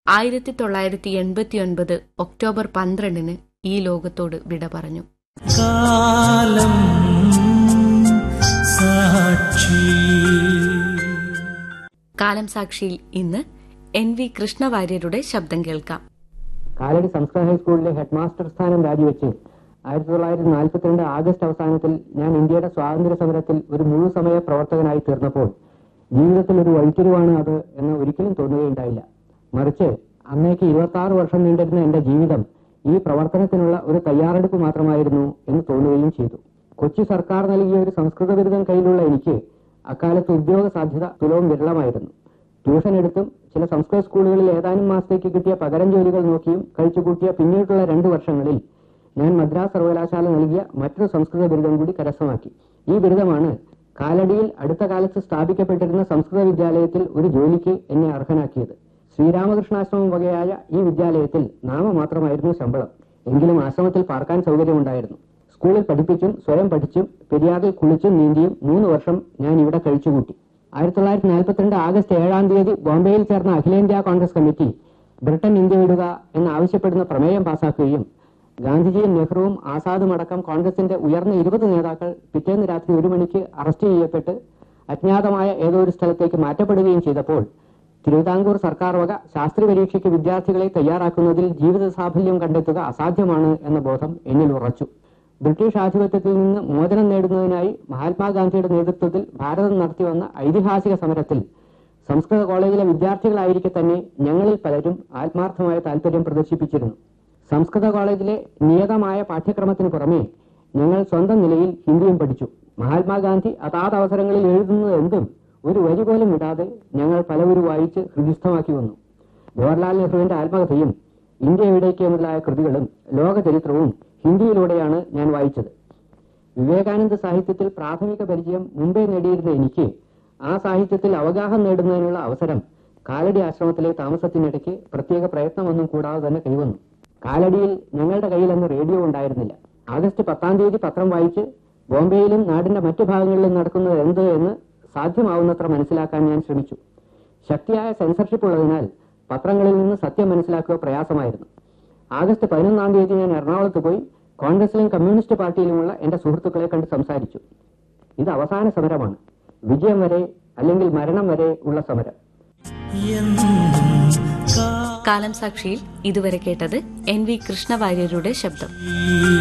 ആയിരത്തി തൊള്ളായിരത്തി എൺപത്തിയൊൻപത് ഒക്ടോബർ പന്ത്രണ്ടിന് ഈ ലോകത്തോട് വിട പറഞ്ഞു കാലം സാക്ഷി കാലം സാക്ഷിയിൽ ഇന്ന് എൻ വി കൃഷ്ണവാര്യരുടെ ശബ്ദം കേൾക്കാം കാലടി സംസ്കൃത ഹൈസ്കൂളിലെ ഹെഡ് മാസ്റ്റർ സ്ഥാനം രാജിവെച്ച് ആയിരത്തി തൊള്ളായിരത്തി നാൽപ്പത്തിരണ്ട് ആഗസ്റ്റ് അവസാനത്തിൽ ഞാൻ ഇന്ത്യയുടെ സ്വാതന്ത്ര്യ സമരത്തിൽ ഒരു മുഴുസമയ പ്രവർത്തകനായി തീർന്നപ്പോൾ ജീവിതത്തിൽ ഒരു വഴിത്തിരിവാണ് അത് എന്ന് ഒരിക്കലും തോന്നുകയുണ്ടായില്ല മറിച്ച് അന്നേക്ക് ഇരുപത്തി ആറ് വർഷം നീണ്ടിരുന്ന എന്റെ ജീവിതം ഈ പ്രവർത്തനത്തിനുള്ള ഒരു തയ്യാറെടുപ്പ് മാത്രമായിരുന്നു എന്ന് തോന്നുകയും ചെയ്തു കൊച്ചി സർക്കാർ നൽകിയ ഒരു സംസ്കൃത ബിരുദം കയ്യിലുള്ള എനിക്ക് അക്കാലത്ത് ഉദ്യോഗ സാധ്യത തുലവും വിരളമായിരുന്നു ട്യൂഷൻ എടുത്തും ചില സംസ്കൃത സ്കൂളുകളിൽ ഏതാനും മാസത്തേക്ക് കിട്ടിയ പകരം ജോലികൾ നോക്കിയും കഴിച്ചുകൂട്ടിയ പിന്നീടുള്ള രണ്ടു വർഷങ്ങളിൽ ഞാൻ മദ്രാസ് സർവകലാശാല നൽകിയ മറ്റൊരു സംസ്കൃത ബിരുദം കൂടി കരസ്ഥമാക്കി ഈ ബിരുദമാണ് കാലടിയിൽ അടുത്ത കാലത്ത് സ്ഥാപിക്കപ്പെട്ടിരുന്ന സംസ്കൃത വിദ്യാലയത്തിൽ ഒരു ജോലിക്ക് എന്നെ അർഹനാക്കിയത് ശ്രീരാമകൃഷ്ണാശ്രമം വകയായ ഈ വിദ്യാലയത്തിൽ നാമമാത്രമായിരുന്നു ശമ്പളം എങ്കിലും ആശ്രമത്തിൽ പാർക്കാൻ സൗകര്യമുണ്ടായിരുന്നു സ്കൂളിൽ പഠിപ്പിച്ചും സ്വയം പഠിച്ചും പെരിയാറിൽ കുളിച്ചും നീന്തിയും മൂന്ന് വർഷം ഞാൻ ഇവിടെ കഴിച്ചുകൂട്ടി ആയിരത്തി തൊള്ളായിരത്തി നാൽപ്പത്തിരണ്ട് ആഗസ്റ്റ് ഏഴാം തീയതി ബോംബെയിൽ ചേർന്ന അഖിലേന്ത്യാ കോൺഗ്രസ് കമ്മിറ്റി ബ്രിട്ടൻ ഇന്ത്യ വിടുക എന്നാവശ്യപ്പെടുന്ന പ്രമേയം പാസാക്കുകയും ഗാന്ധിജിയും നെഹ്റുവും ആസാദും അടക്കം കോൺഗ്രസിന്റെ ഉയർന്ന ഇരുപത് നേതാക്കൾ പിറ്റേന്ന് രാത്രി ഒരു മണിക്ക് അറസ്റ്റ് ചെയ്യപ്പെട്ട് അജ്ഞാതമായ ഏതോ ഒരു സ്ഥലത്തേക്ക് മാറ്റപ്പെടുകയും ചെയ്തപ്പോൾ തിരുവിതാംകൂർ സർക്കാർ വക ശാസ്ത്രി പരീക്ഷയ്ക്ക് വിദ്യാർത്ഥികളെ തയ്യാറാക്കുന്നതിൽ ജീവിത സാഫല്യം കണ്ടെത്തുക അസാധ്യമാണ് എന്ന ബോധം എന്നിൽ ഉറച്ചു ബ്രിട്ടീഷ് ആധിപത്യത്തിൽ നിന്ന് മോചനം നേടുന്നതിനായി മഹാത്മാഗാന്ധിയുടെ നേതൃത്വത്തിൽ ഭാരതം നടത്തിവന്ന ഐതിഹാസിക സമരത്തിൽ സംസ്കൃത കോളേജിലെ വിദ്യാർത്ഥികളായിരിക്കെ തന്നെ ഞങ്ങളിൽ പലരും ആത്മാർത്ഥമായ താല്പര്യം പ്രദർശിപ്പിച്ചിരുന്നു സംസ്കൃത കോളേജിലെ നിയതമായ പാഠ്യക്രമത്തിന് പുറമെ ഞങ്ങൾ സ്വന്തം നിലയിൽ ഹിന്ദിയും പഠിച്ചു മഹാത്മാഗാന്ധി അതാത് അവസരങ്ങളിൽ എഴുതുന്നത് എന്തും ഒരു വരി പോലും വിടാതെ ഞങ്ങൾ പലവരു വായിച്ച് ഹൃദിസ്ഥമാക്കി വന്നു ജവഹർലാൽ നെഹ്റുവിന്റെ ആത്മകഥയും ഇന്ത്യ എവിടേക്ക് മുതലായ കൃതികളും ലോക ചരിത്രവും ഹിന്ദിയിലൂടെയാണ് ഞാൻ വായിച്ചത് വിവേകാനന്ദ സാഹിത്യത്തിൽ പ്രാഥമിക പരിചയം മുമ്പേ നേടിയിരുന്ന എനിക്ക് ആ സാഹിത്യത്തിൽ അവഗാഹം നേടുന്നതിനുള്ള അവസരം കാലടി ആശ്രമത്തിലെ താമസത്തിനിടയ്ക്ക് പ്രത്യേക പ്രയത്നമൊന്നും കൂടാതെ തന്നെ കൈവന്നു കാലടിയിൽ ഞങ്ങളുടെ കയ്യിൽ അന്ന് റേഡിയോ ഉണ്ടായിരുന്നില്ല ആഗസ്റ്റ് പത്താം തീയതി പത്രം വായിച്ച് ബോംബെയിലും നാടിന്റെ മറ്റു ഭാഗങ്ങളിലും നടക്കുന്നത് എന്ത് എന്ന് സാധ്യമാവുന്നത്ര മനസ്സിലാക്കാൻ ഞാൻ ശ്രമിച്ചു ശക്തിയായ സെൻസർഷിപ്പ് ഉള്ളതിനാൽ പത്രങ്ങളിൽ നിന്ന് സത്യം മനസ്സിലാക്കുക പ്രയാസമായിരുന്നു ആഗസ്റ്റ് പതിനൊന്നാം തീയതി ഞാൻ എറണാകുളത്ത് പോയി കോൺഗ്രസിലും കമ്മ്യൂണിസ്റ്റ് പാർട്ടിയിലുമുള്ള എന്റെ സുഹൃത്തുക്കളെ കണ്ട് സംസാരിച്ചു ഇത് അവസാന സമരമാണ് വിജയം വരെ അല്ലെങ്കിൽ മരണം വരെ ഉള്ള സമരം എന്നും കാലം സാക്ഷിയിൽ ഇതുവരെ കേട്ടത് എൻ വി കൃഷ്ണവാര്യരുടെ ശബ്ദം കാ